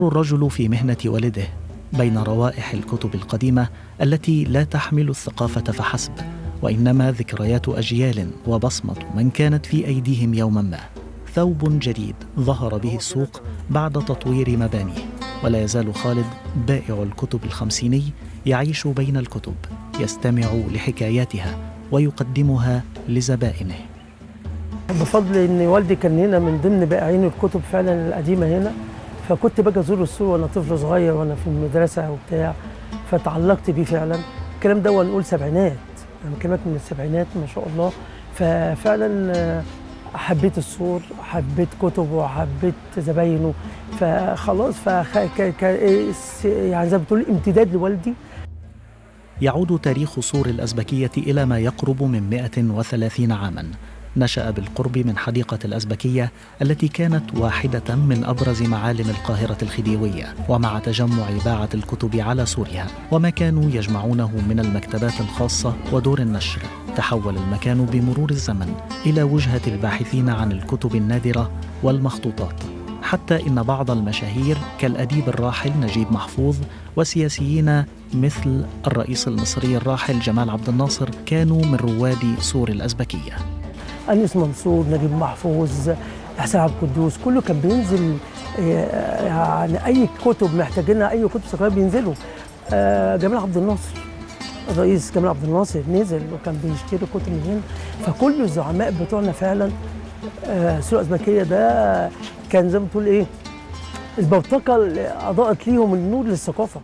الرجل في مهنة والده بين روائح الكتب القديمة التي لا تحمل الثقافة فحسب وإنما ذكريات أجيال وبصمة من كانت في أيديهم يوما ما ثوب جديد ظهر به السوق بعد تطوير مبانيه ولا يزال خالد بائع الكتب الخمسيني يعيش بين الكتب يستمع لحكاياتها ويقدمها لزبائنه بفضل ان والدي كان هنا من ضمن بائعين الكتب فعلا القديمه هنا فكنت باجي ازور السوق وانا طفل صغير وانا في المدرسه وبتاع فتعلقت بيه فعلا الكلام ده نقول سبعينات انا بكلمك من السبعينات ما شاء الله ففعلا آه، حبيت السور حبيت كتبه وحبيت زباينه فخلاص فخ... ك... ك... يعني زي ما بتقول امتداد لوالدي يعود تاريخ سور الأزبكية إلى ما يقرب من 130 عاماً نشأ بالقرب من حديقة الأزبكية التي كانت واحدة من أبرز معالم القاهرة الخديوية ومع تجمع باعة الكتب على سورها وما كانوا يجمعونه من المكتبات الخاصة ودور النشر تحول المكان بمرور الزمن إلى وجهة الباحثين عن الكتب النادرة والمخطوطات حتى إن بعض المشاهير كالأديب الراحل نجيب محفوظ وسياسيين مثل الرئيس المصري الراحل جمال عبد الناصر كانوا من رواد سور الأزبكية انيس منصور نجيب محفوظ حسين عبد القدوس كله كان بينزل آه، يعني اي كتب محتاجينها اي كتب ثقافيه بينزلوا آه، جمال عبد الناصر الرئيس جمال عبد الناصر نزل وكان بيشتري كتب من هنا فكل الزعماء بتوعنا فعلا آه، سوق الازبكيه ده كان زي ما بتقول ايه البوتقه اللي اضاءت ليهم النور للثقافه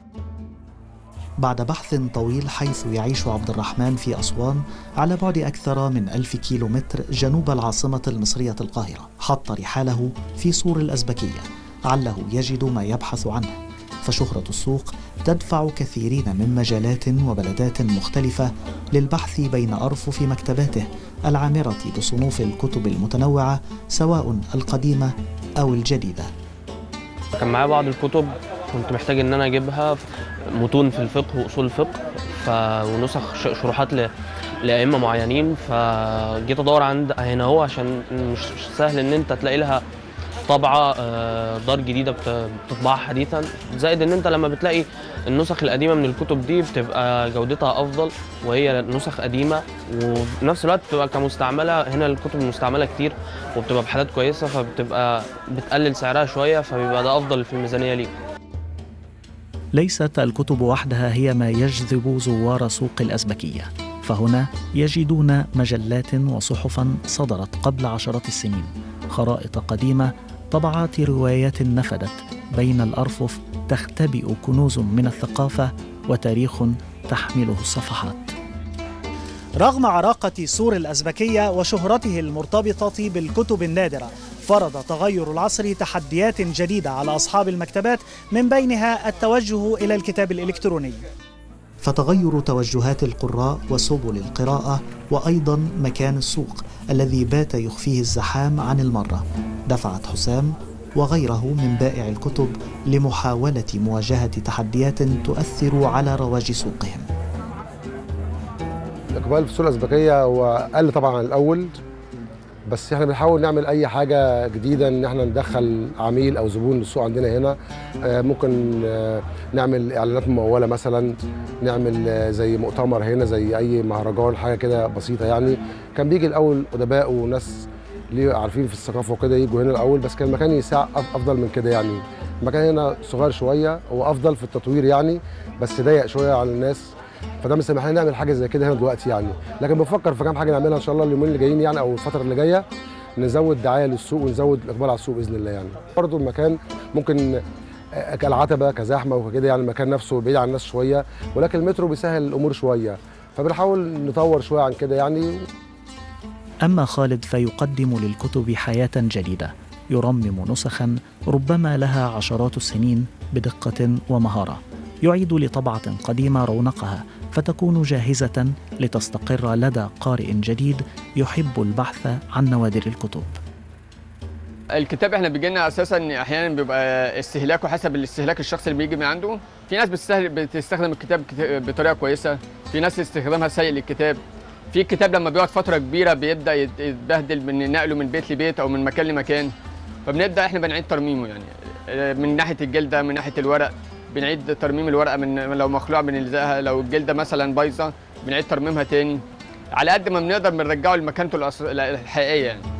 بعد بحث طويل حيث يعيش عبد الرحمن في أسوان على بعد أكثر من ألف كيلو متر جنوب العاصمة المصرية القاهرة حط رحاله في سور الأزبكية عله يجد ما يبحث عنه فشهرة السوق تدفع كثيرين من مجالات وبلدات مختلفة للبحث بين أرفف مكتباته العامرة بصنوف الكتب المتنوعة سواء القديمة أو الجديدة كان معايا بعض الكتب كنت محتاج ان انا اجيبها متون في الفقه واصول الفقه ف... ونسخ ش- شروحات ل... لائمه معينين فجيت ادور عند هنا هو عشان مش مش سهل ان انت تلاقي لها طبعه آه، دار جديده بت- بتطبعها حديثا زائد ان انت لما بتلاقي النسخ القديمه من الكتب دي بتبقى جودتها افضل وهي نسخ قديمه وفي نفس الوقت بتبقى كمستعمله هنا الكتب المستعمله كتير وبتبقى بحالات كويسه فبتبقى بتقلل سعرها شويه فبيبقى ده افضل في الميزانيه ليك ليست الكتب وحدها هي ما يجذب زوار سوق الأزبكية فهنا يجدون مجلات وصحفا صدرت قبل عشرات السنين خرائط قديمة طبعات روايات نفدت بين الأرفف تختبئ كنوز من الثقافة وتاريخ تحمله الصفحات رغم عراقة سور الأزبكية وشهرته المرتبطة بالكتب النادرة فرض تغير العصر تحديات جديدة على أصحاب المكتبات من بينها التوجه إلى الكتاب الإلكتروني فتغير توجهات القراء وسبل القراءة وأيضا مكان السوق الذي بات يخفيه الزحام عن المرة دفعت حسام وغيره من بائع الكتب لمحاولة مواجهة تحديات تؤثر على رواج سوقهم الاقبال في السوق الازبكيه هو قل طبعا عن الاول بس احنا بنحاول نعمل اي حاجه جديده ان احنا ندخل عميل او زبون للسوق عندنا هنا آه، ممكن آه، نعمل اعلانات مموله مثلا نعمل آه، زي مؤتمر هنا زي اي مهرجان حاجه كده بسيطه يعني كان بيجي الاول ادباء وناس ليه عارفين في الثقافه وكده يجوا هنا الاول بس كان المكان يساع أف- افضل من كده يعني المكان هنا صغير شويه هو افضل في التطوير يعني بس ضيق شويه على الناس فده مش سامح لنا نعمل حاجه زي كده هنا دلوقتي يعني لكن بنفكر في كام حاجه نعملها ان شاء الله اليومين اللي جايين يعني او الفتره اللي جايه نزود دعايه للسوق ونزود الاقبال على السوق باذن الله يعني برضه المكان ممكن آه، كالعتبه كزحمه وكده يعني المكان نفسه بعيد عن الناس شويه ولكن المترو بيسهل الامور شويه فبنحاول نطور شويه عن كده يعني أما خالد فيقدم للكتب حياة جديدة يرمم نسخا ربما لها عشرات السنين بدقة ومهارة يعيد لطبعة قديمة رونقها فتكون جاهزة لتستقر لدى قارئ جديد يحب البحث عن نوادر الكتب الكتاب احنا بيجي لنا اساسا احيانا بيبقى استهلاكه حسب الاستهلاك الشخص اللي بيجي من عنده في ناس بتستهل- بتستخدم الكتاب كت- بطريقه كويسه في ناس استخدامها سيء للكتاب في الكتاب لما بيقعد فتره كبيره بيبدا يت- يتبهدل من نقله من بيت لبيت او من مكان لمكان فبنبدا احنا بنعيد ترميمه يعني آه، من ناحيه الجلده من ناحيه الورق بنعيد ترميم الورقه من لو مخلوع بنلزقها لو الجلده مثلا بايظه بنعيد ترميمها تاني على قد ما بنقدر بنرجعه لمكانته الأص- الحقيقيه يعني